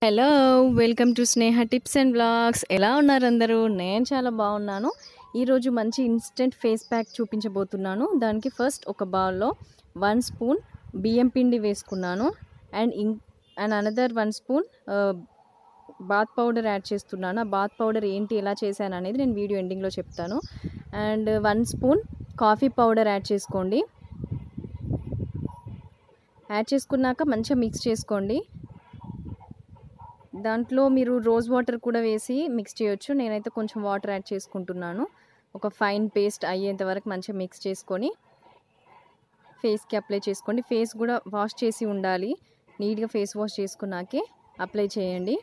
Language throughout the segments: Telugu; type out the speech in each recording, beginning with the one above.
hello welcome to Sneha tips and blogs ఎలా ఉన్నారు అందరూ నేను చాలా బాగున్నాను ఈరోజు మంచి ఇన్స్టెంట్ ఫేస్ ప్యాక్ చూపించబోతున్నాను దానికి ఫస్ట్ ఒక బౌల్లో వన్ స్పూన్ బియ్యం పిండి వేసుకున్నాను అండ్ ఇం and another one spoon bath powder add చేస్తున్నాను ఆ బాత్ పౌడర్ ఏంటి ఎలా చేశాను అనేది నేను వీడియో ఎండింగ్లో చెప్తాను and one spoon coffee powder add చేసుకోండి యాడ్ చేసుకున్నాక మంచిగా మిక్స్ చేసుకోండి దాంట్లో మీరు రోజ్ వాటర్ కూడా వేసి మిక్స్ చేయొచ్చు నేనైతే కొంచెం వాటర్ యాడ్ చేసుకుంటున్నాను ఒక ఫైన్ పేస్ట్ అయ్యేంత వరకు మంచిగా మిక్స్ చేసుకొని ఫేస్కి అప్లై చేసుకోండి ఫేస్ కూడా వాష్ చేసి ఉండాలి నీట్గా ఫేస్ వాష్ చేసుకున్నాకే అప్లై చేయండి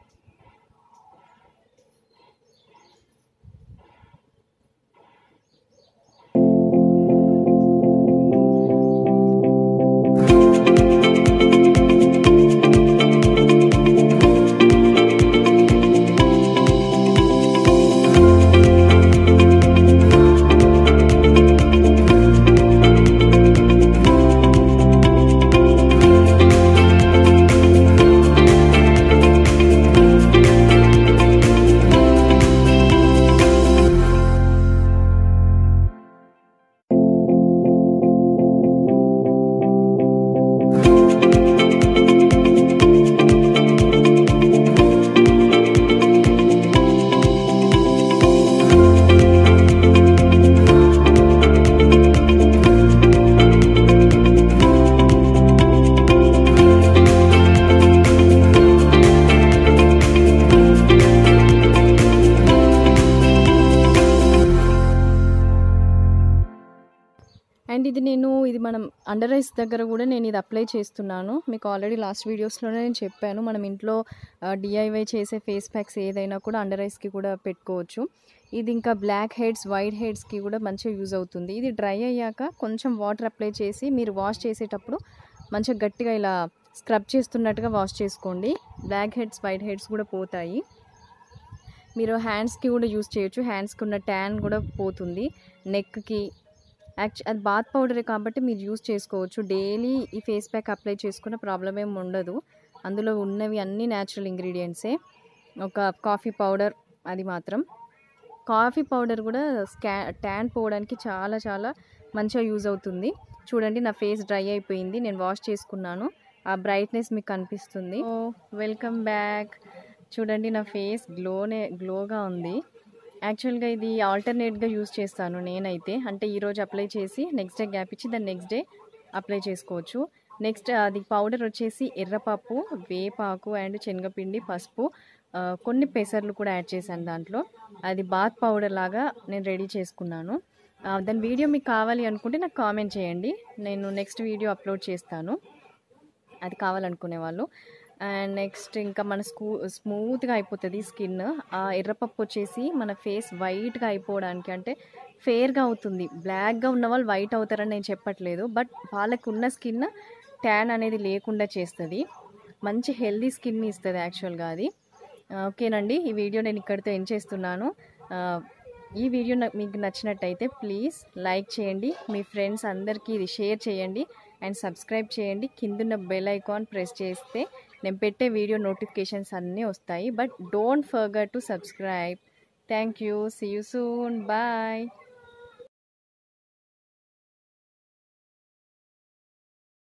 అండ్ ఇది నేను ఇది మనం అండర్ ఐస్ దగ్గర కూడా నేను ఇది అప్లై చేస్తున్నాను మీకు ఆల్రెడీ లాస్ట్ వీడియోస్లోనే నేను చెప్పాను మనం ఇంట్లో డిఐవై చేసే ఫేస్ ప్యాక్స్ ఏదైనా కూడా అండర్ ఐస్కి కూడా పెట్టుకోవచ్చు ఇది ఇంకా బ్లాక్ హెడ్స్ వైట్ హెడ్స్కి కూడా మంచిగా యూజ్ అవుతుంది ఇది డ్రై అయ్యాక కొంచెం వాటర్ అప్లై చేసి మీరు వాష్ చేసేటప్పుడు మంచిగా గట్టిగా ఇలా స్క్రబ్ చేస్తున్నట్టుగా వాష్ చేసుకోండి బ్లాక్ హెడ్స్ వైట్ హెడ్స్ కూడా పోతాయి మీరు హ్యాండ్స్కి కూడా యూజ్ చేయొచ్చు హ్యాండ్స్కి ఉన్న ట్యాన్ కూడా పోతుంది నెక్కి యాక్చు అది బాత్ పౌడరే కాబట్టి మీరు యూజ్ చేసుకోవచ్చు డైలీ ఈ ఫేస్ ప్యాక్ అప్లై చేసుకున్న ప్రాబ్లం ఏమి ఉండదు అందులో ఉన్నవి అన్ని న్యాచురల్ ఇంగ్రీడియంట్సే ఒక కాఫీ పౌడర్ అది మాత్రం కాఫీ పౌడర్ కూడా స్కా ట్యాన్ పోవడానికి చాలా చాలా మంచిగా యూజ్ అవుతుంది చూడండి నా ఫేస్ డ్రై అయిపోయింది నేను వాష్ చేసుకున్నాను ఆ బ్రైట్నెస్ మీకు కనిపిస్తుంది ఓ వెల్కమ్ బ్యాక్ చూడండి నా ఫేస్ గ్లోనే గ్లోగా ఉంది యాక్చువల్గా ఇది ఆల్టర్నేట్గా యూస్ చేస్తాను నేనైతే అంటే ఈరోజు అప్లై చేసి నెక్స్ట్ డే గ్యాప్ ఇచ్చి దాన్ని నెక్స్ట్ డే అప్లై చేసుకోవచ్చు నెక్స్ట్ అది పౌడర్ వచ్చేసి ఎర్రపప్పు వేపాకు అండ్ శనగపిండి పసుపు కొన్ని పెసర్లు కూడా యాడ్ చేశాను దాంట్లో అది బాత్ పౌడర్ లాగా నేను రెడీ చేసుకున్నాను దాని వీడియో మీకు కావాలి అనుకుంటే నాకు కామెంట్ చేయండి నేను నెక్స్ట్ వీడియో అప్లోడ్ చేస్తాను అది కావాలనుకునే వాళ్ళు అండ్ నెక్స్ట్ ఇంకా మన స్కూ స్మూత్గా అయిపోతుంది స్కిన్ ఆ ఎర్రపప్పు వచ్చేసి మన ఫేస్ వైట్గా అయిపోవడానికి అంటే ఫేర్గా అవుతుంది బ్లాక్గా ఉన్న వాళ్ళు వైట్ అవుతారని నేను చెప్పట్లేదు బట్ వాళ్ళకి ఉన్న స్కిన్ ట్యాన్ అనేది లేకుండా చేస్తుంది మంచి హెల్దీ స్కిన్ ఇస్తుంది యాక్చువల్గా అది ఓకేనండి ఈ వీడియో నేను ఇక్కడితో ఎండ్ చేస్తున్నాను ఈ వీడియో మీకు నచ్చినట్టయితే ప్లీజ్ లైక్ చేయండి మీ ఫ్రెండ్స్ అందరికీ ఇది షేర్ చేయండి అండ్ సబ్స్క్రైబ్ చేయండి కిందున్న బెల్ ఐకాన్ ప్రెస్ చేస్తే నేను పెట్టే వీడియో నోటిఫికేషన్స్ అన్నీ వస్తాయి but don't forget to subscribe thank you see you soon bye